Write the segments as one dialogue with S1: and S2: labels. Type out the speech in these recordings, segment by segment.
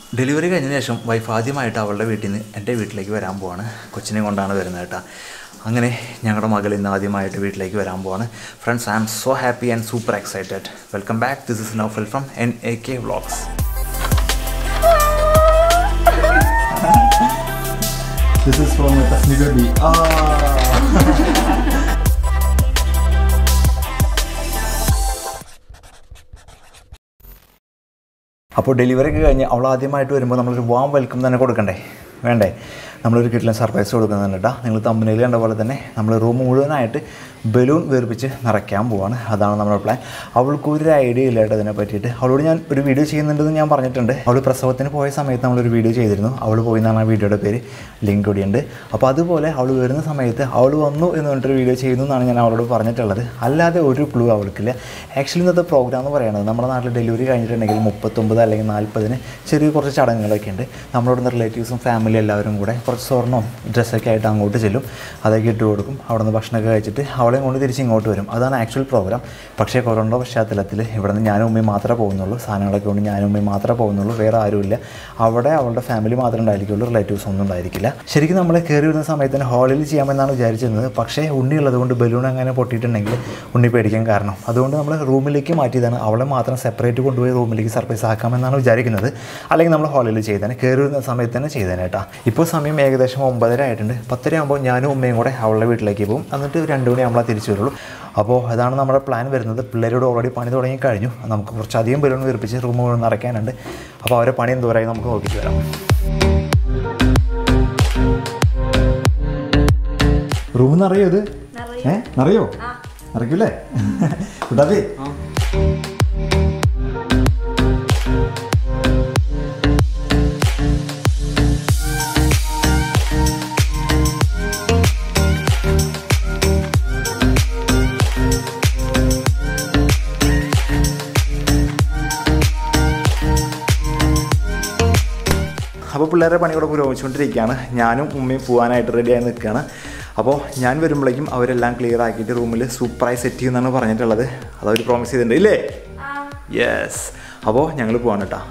S1: Delivery കഴിഞ്ഞ ശേഷം wife ആദ്യമായിട്ട് അവളുടെ വീട്ടിൽ നിന്ന് എൻ്റെ വീട്ടിലേക്ക് വരാൻ പോവാണ് കൊച്ചിനെ കൊണ്ടാണ് വരുന്നത് കേട്ടോ അങ്ങനെ ഞങ്ങളുടെ മകൾ ഇന്ന് ആദ്യമായിട്ട് വീട്ടിലേക്ക് വരാൻ പോവാണ് friends I am so happy and super excited welcome back this is Noufal from N A K vlogs
S2: This is from Tasni Baby.
S1: അപ്പോൾ ഡെലിവറി ഒക്കെ കഴിഞ്ഞ് അവൾ ആദ്യമായിട്ട് വരുമ്പോൾ നമ്മളൊരു വാം വെൽക്കം തന്നെ കൊടുക്കണ്ടേ വേണ്ടേ നമ്മളൊരു കിട്ടിലും സർപ്രൈസ് കൊടുക്കുന്നുണ്ട് കേട്ടോ നിങ്ങൾ തമ്പനയിൽ കണ്ട പോലെ തന്നെ നമ്മൾ റൂം മുഴുവനായിട്ട് ബലൂൺ വീർപ്പിച്ച് നിറയ്ക്കാൻ പോവാണ് അതാണ് നമ്മുടെ പ്ലാൻ അവൾക്ക് ഒരു ഐഡിയ ഇല്ല കേട്ടോ ഇതിനെ പറ്റിയിട്ട് അവളോട് ഞാൻ ഒരു വീഡിയോ ചെയ്യുന്നുണ്ടെന്ന് ഞാൻ പറഞ്ഞിട്ടുണ്ട് അവൾ പ്രസവത്തിന് പോയ സമയത്ത് നമ്മളൊരു വീഡിയോ ചെയ്തിരുന്നു അവൾ പോയി എന്നാണ് ആ വീഡിയോയുടെ പേര് ലിങ്ക് കൂടിയുണ്ട് അപ്പോൾ അതുപോലെ അവൾ വരുന്ന സമയത്ത് അവൾ വന്നു എന്ന് പറഞ്ഞിട്ടൊരു വീഡിയോ ചെയ്യുന്നു എന്നാണ് ഞാൻ അവളോട് പറഞ്ഞിട്ടുള്ളത് അല്ലാതെ ഒരു ക്ലൂ അവൾക്കില്ല ആക്ച്വലി ഇന്നത്തെ പ്രോഗ്രാം എന്ന് പറയുന്നത് നമ്മുടെ നാട്ടിൽ ഡെലിവറി കഴിഞ്ഞിട്ടുണ്ടെങ്കിൽ മുപ്പത്തൊമ്പത് അല്ലെങ്കിൽ നാൽപ്പതിന് ചെറിയ കുറച്ച് ചടങ്ങുകളൊക്കെ ഉണ്ട് നമ്മളോട് റിലേറ്റീവ്സും ഫാമിലി എല്ലാവരും കൂടെ കുറച്ച് സ്വർണ്ണവും ഡ്രസ്സൊക്കെ ആയിട്ട് അങ്ങോട്ട് ചെല്ലും അതൊക്കെ ഇട്ട് കൊടുക്കും അവിടെ നിന്ന് ഭക്ഷണമൊക്കെ കഴിച്ചിട്ട് അവളെയും കൊണ്ട് തിരിച്ച് ഇങ്ങോട്ട് വരും അതാണ് ആക്ച്വൽ പ്രോഗ്രാം പക്ഷേ കൊറോണ പശ്ചാത്തലത്തിൽ ഇവിടെ നിന്ന് ഞാനും ഉമ്മയും മാത്രമേ പോകുന്നുള്ളൂ സാധനങ്ങളൊക്കെ കൊണ്ട് ഞാനും ഉമ്മയും മാത്രമേ പോകുന്നുള്ളൂ വേറെ ആരുമില്ല അവിടെ അവളുടെ ഫാമിലി മാത്രമേ ഉണ്ടായിരിക്കുള്ളൂ റിലേറ്റീവ്സ് ഒന്നും ഉണ്ടായിരിക്കില്ല ശരിക്കും നമ്മൾ കയറി വരുന്ന സമയത്ത് തന്നെ ഹാളിൽ ചെയ്യാമെന്നാണ് വിചാരിച്ചിരുന്നത് പക്ഷേ ഉണ്ണി ഉള്ളതുകൊണ്ട് ബലൂൺ അങ്ങനെ പൊട്ടിയിട്ടുണ്ടെങ്കിൽ ഉണ്ണി പേടിക്കാൻ കാരണം അതുകൊണ്ട് നമ്മൾ റൂമിലേക്ക് മാറ്റിയതാണ് അവളെ മാത്രം സെപ്പറേറ്റ് കൊണ്ടുപോയി റൂമിലേക്ക് സർപ്രൈസ് ആക്കാമെന്നാണ് വിചാരിക്കുന്നത് അല്ലെങ്കിൽ നമ്മൾ ഹാളിൽ ചെയ്തേനെ കയറി വരുന്ന സമയത്ത് തന്നെ ചെയ്തേനെ കേട്ടോ ഇപ്പോൾ സമയം ഏകദേശം ഒമ്പതര ആയിട്ടുണ്ട് പത്തര ആകുമ്പോൾ ഞാനും ഉമ്മയും കൂടെ അവളുടെ വീട്ടിലേക്ക് പോകും എന്നിട്ട് രണ്ട് മണി നമ്മളെ തിരിച്ചു വരുള്ളൂ അപ്പോൾ അതാണ് നമ്മുടെ പ്ലാൻ വരുന്നത് പിള്ളേരോട് ഓൾറെഡി പണി തുടങ്ങി കഴിഞ്ഞു നമുക്ക് കുറച്ചധികം ബലൂൺ വീർപ്പിച്ച് റൂം മുഴുവൻ നിറയ്ക്കാനുണ്ട് അപ്പോൾ അവരെ പണി എന്തോരായി നമുക്ക് നോക്കിയിട്ട് വരാം
S2: റൂം നിറയോ ഇത് ഏ നിറയോ നിറയ്ക്കൂലേ കൂട്ടാതെ
S1: അപ്പോൾ പിള്ളേരുടെ പണി കൂടെ പുരോഗമിച്ചുകൊണ്ടിരിക്കുകയാണ് ഞാനും ഉമ്മയും പോകാനായിട്ട് റെഡിയായി നിൽക്കുകയാണ് അപ്പോൾ ഞാൻ വരുമ്പോഴേക്കും അവരെല്ലാം ക്ലിയർ ആക്കിയിട്ട് റൂമിൽ സൂപ്പറായി സെറ്റ് ചെയ്യുമെന്നാണ് പറഞ്ഞിട്ടുള്ളത് അതവർ പ്രോമിസ് ചെയ്തിട്ടുണ്ട് ഇല്ലേ യെസ് അപ്പോൾ ഞങ്ങൾ പോവാണ് കേട്ടോ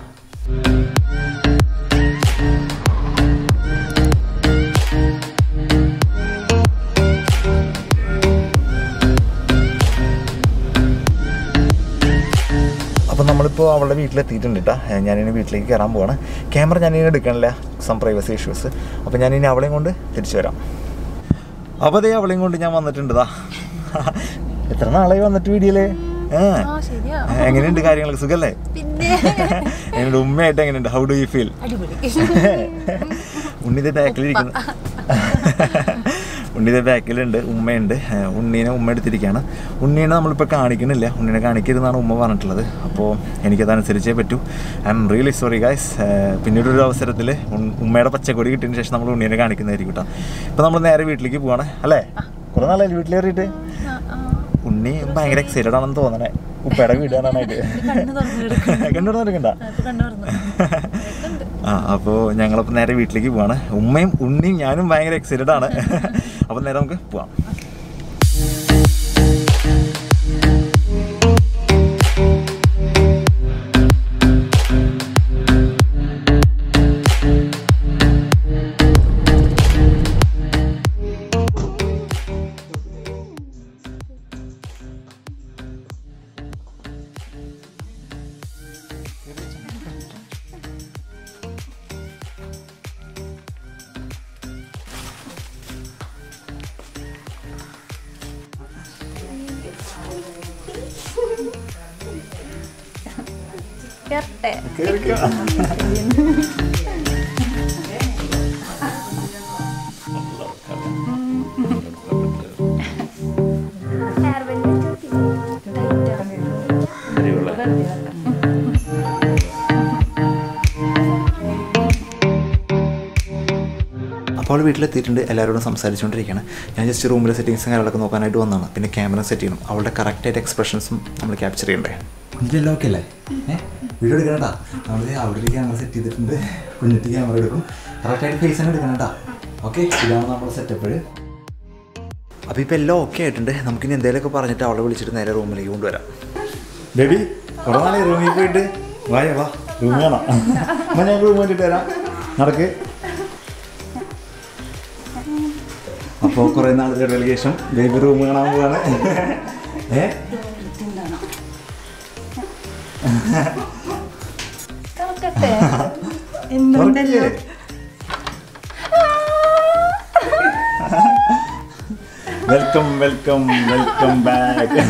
S1: അപ്പോൾ നമ്മളിപ്പോൾ അവളുടെ വീട്ടിലെത്തിയിട്ടുണ്ട് കേട്ടോ ഞാനിനി വീട്ടിലേക്ക് കയറാൻ പോവാണ് ക്യാമറ ഞാനിനി എടുക്കണില്ല സം പ്രൈവസി ഇഷ്യൂസ് അപ്പോൾ ഞാനിനി അവളെയും കൊണ്ട് തിരിച്ചു വരാം അപ്പോൾ അതേ അവളെയും കൊണ്ട് ഞാൻ വന്നിട്ടുണ്ട് ദാ എത്ര നാളായി വന്നിട്ട് വീഡിയോയില് ഏ
S3: ആ ശരിയാ
S1: എങ്ങനെയുണ്ട് കാര്യങ്ങളൊക്കെ സുഖല്ലേ
S3: പിന്നെ
S1: എങ്ങനെയുണ്ട് ഉമ്മയായിട്ട് എങ്ങനെയുണ്ട് ഹൗ ഡു യു ഫീൽ
S3: അടിപൊളി
S1: ഉണ്ണിന്റെ ബാക്കിലിരിക്കുന്നു ഉണ്ണിയുടെ ബാക്കിലുണ്ട് ഉമ്മയുണ്ട് ഏഹ് ഉണ്ണീനെ ഉമ്മ എടുത്തിരിക്കുകയാണ് ഉണ്ണീനെ നമ്മളിപ്പോൾ കാണിക്കണില്ല ഉണ്ണീനെ കാണിക്കരുതെന്നാണ് ഉമ്മ പറഞ്ഞിട്ടുള്ളത് അപ്പോൾ എനിക്കതനുസരിച്ചേ പറ്റൂ I am really sorry guys പിന്നീട് ഒരു അവസരത്തിൽ ഉമ്മയുടെ പച്ചക്കൊടി കിട്ടിയതിന് ശേഷം നമ്മൾ ഉണ്ണീനെ കാണിക്കുന്നതായിരിക്കും കേട്ടോ ഇപ്പോൾ നമ്മൾ നേരെ വീട്ടിലേക്ക് പോവാണ് അല്ലേ കുറേ നാളായി വീട്ടിൽ കയറിയിട്ട് ഉണ്ണി ഭയങ്കര എക്സൈറ്റഡ് ആണെന്ന് തോന്നണേ ഉപ്പയുടെ വീട് കാണാനായിട്ട്
S3: കണ്ണ് തുറന്ന് കിടക്കുന്നു.
S1: കണ്ടു തുറന്നിരിക്കണ്ട
S3: ഇപ്പൊ കണ്ണു തുറന്നു കേൾക്കുന്നുണ്ട്.
S1: ആ അപ്പോൾ ഞങ്ങളപ്പോൾ നേരെ വീട്ടിലേക്ക് പോവാണ് ഉമ്മയും ഉണ്ണിയും ഞാനും ഭയങ്കര എക്സൈറ്റഡ് ആണ് അപ്പോൾ നേരെ നമുക്ക് പോവാം
S3: കേറട്ടെ.
S1: അപ്പോൾ വീട്ടിലെത്തിയിട്ടുണ്ട് എല്ലാവരോടും സംസാരിച്ചുകൊണ്ടിരിക്കുകയാണ് ഞാൻ ജസ്റ്റ് റൂമിലെ സെറ്റിങ്സും കാര്യങ്ങളൊക്കെ നോക്കാനായിട്ട് വന്നതാണ് പിന്നെ ക്യാമറ സെറ്റ് ചെയ്യണം അവളുടെ കറക്റ്റായിട്ട് എക്സ്പ്രഷൻസും നമ്മൾ ക്യാപ്ചർ ചെയ്യണ്ടേ
S2: കുഞ്ഞിട്ടെല്ലാം ഓക്കെ അല്ലേ ഏ വീഡിയോ എടുക്കണട്ടാ നമ്മൾ അവിടെ ഒരു ക്യാമറ സെറ്റ് ചെയ്തിട്ടുണ്ട് കുഞ്ഞിട്ട് ക്യാമറ എടുക്കും കറക്റ്റായിട്ട് ഫേസ് തന്നെ എടുക്കണട്ടാ ഓക്കെ ഇതാണ് നമ്മുടെ സെറ്റപ്പ്
S1: അപ്പോൾ ഇപ്പോൾ എല്ലാം ഓക്കെ ആയിട്ടുണ്ട് നമുക്കിനി എന്തെങ്കിലുമൊക്കെ പറഞ്ഞിട്ട് അവളെ വിളിച്ചിട്ട് നേരെ റൂമിലേക്ക് കൊണ്ടുവരാം
S2: ബേബി കുറേ നാളെ റൂമിൽ പോയിട്ട് വായ വാ
S1: റൂം വേണം അമ്മ ഞാൻ റൂം വേണ്ടിയിട്ട് വരാം നടക്ക് അപ്പോൾ കുറേ നാളുകളുടെ ശേഷം ബേബി റൂം കാണാൻ പോവാണ് ഏ
S3: തുറക്കട്ടെ
S1: തുറക്കില്ലേ? വെൽക്കം വെൽക്കം വെൽക്കം ബാക്ക്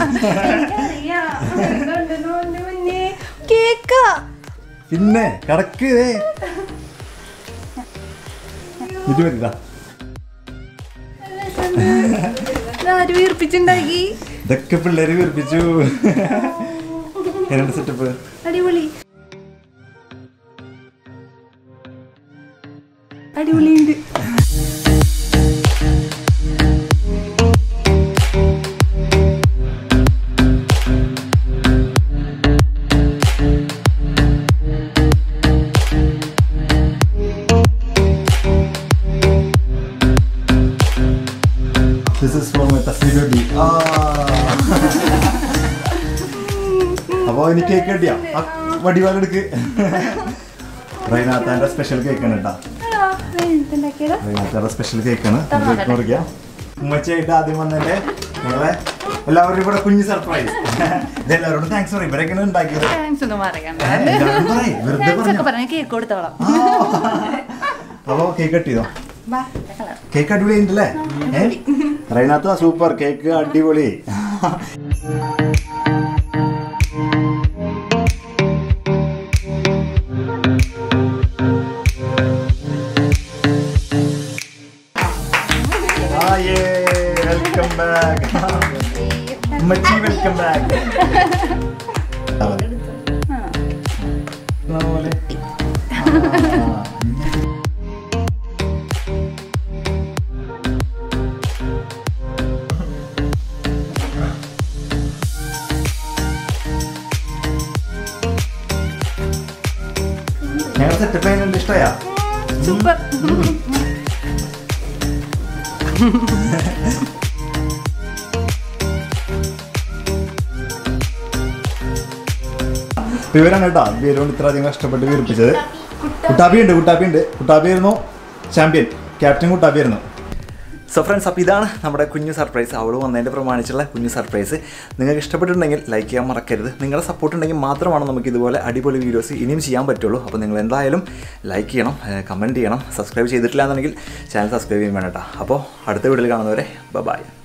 S3: കേക്കാ
S1: പിന്നെ കടക്ക് ദേ. ഇത് വരില്ല
S3: ആര് വീർപ്പിച്ചുണ്ടാക്കി
S1: ഇതൊക്കെ പിള്ളേര് വീർപ്പിച്ചു എങ്ങനെ സെറ്റപ്പ്
S3: അടിപൊളി അടിപൊളിയുണ്ട്
S1: This is for my Tassi baby. അപ്പോൾ ഇനി കേക്ക് കട്ടിയാ വടിവാലെടുക്ക് റൈനാത്താൻ്റെ സ്പെഷ്യൽ കേക്കാണ് കേട്ടോ
S3: ഉണ്ടാക്കിയതാ
S1: റൈനാത്താൻ്റെ സ്പെഷ്യൽ കേക്കാണ് കേക്ക് മുറിക്കാം ഉമ്മച്ചായിട്ട് ആദ്യം വന്നതിൻ്റെ നിങ്ങളെ എല്ലാവരും കൂടെ കുഞ്ഞ് സർപ്രൈസ് ഇതെല്ലാവരോടും താങ്ക്സ് പറയും ഇവരൊക്കെയാണ് ഉണ്ടാക്കിയത്
S3: താങ്ക്സ് ഒന്നും പറയണ്ട
S1: ഏ, എല്ലാവരും പറയ്, വെറുതെ
S3: താങ്ക്സ് ഒക്കെ
S1: പറഞ്ഞോ.
S3: പറഞ്ഞ കേക്ക് കൊടുത്തോളാം
S1: അപ്പോൾ കേക്ക് കട്ടിയതോ
S3: ബാ കളർ
S1: കേക്ക് അടിപൊളി ഉണ്ടല്ലേ റൈനാത്ത സൂപ്പർ കേക്ക് അടിപൊളി വെൽക്കം ബാക്ക് ഉമ്മച്ചി വെൽക്കം ബാക്ക് പോലെ ആ. ഞങ്ങൾ സെറ്റപ്പ് ചെയ്യുന്നുണ്ട് ഇഷ്ടമായാ
S3: സൂപ്പർ
S1: ഇപ്പൊ ഇവരാണ് കേട്ടോ ബലൂൺ ഇത്ര അധികം കഷ്ടപ്പെട്ട് വീർപ്പിച്ചത് കുട്ടാപ്പി ഉണ്ട് കുട്ടാപ്പി ഉണ്ട് കുട്ടാപ്പി ആയിരുന്നു ചാമ്പ്യൻ ക്യാപ്റ്റൻ കുട്ടാപ്പി ആയിരുന്നു സോ ഫ്രണ്ട്സ് അപ്പോൾ ഇതാണ് നമ്മുടെ കുഞ്ഞു സർപ്രൈസ് അവൾ വന്നതിൻ്റെ പ്രമാണിച്ചുള്ള കുഞ്ഞു സർപ്രൈസ് നിങ്ങൾക്ക് ഇഷ്ടപ്പെട്ടിട്ടുണ്ടെങ്കിൽ ലൈക്ക് ചെയ്യാൻ മറക്കരുത് നിങ്ങളുടെ സപ്പോർട്ട് ഉണ്ടെങ്കിൽ മാത്രമാണ് നമുക്ക് ഇതുപോലെ അടിപൊളി വീഡിയോസ് ഇനിയും ചെയ്യാൻ പറ്റുള്ളൂ അപ്പോൾ നിങ്ങൾ എന്തായാലും ലൈക്ക് ചെയ്യണം കമൻറ്റ് ചെയ്യണം സബ്സ്ക്രൈബ് ചെയ്തിട്ടില്ല എന്നുണ്ടെങ്കിൽ ചാനൽ സബ്സ്ക്രൈബ് ചെയ്യാൻ വേണം കേട്ടോ അപ്പോൾ അടുത്ത വീഡിയോയിൽ കാണുന്നവരെ ബൈ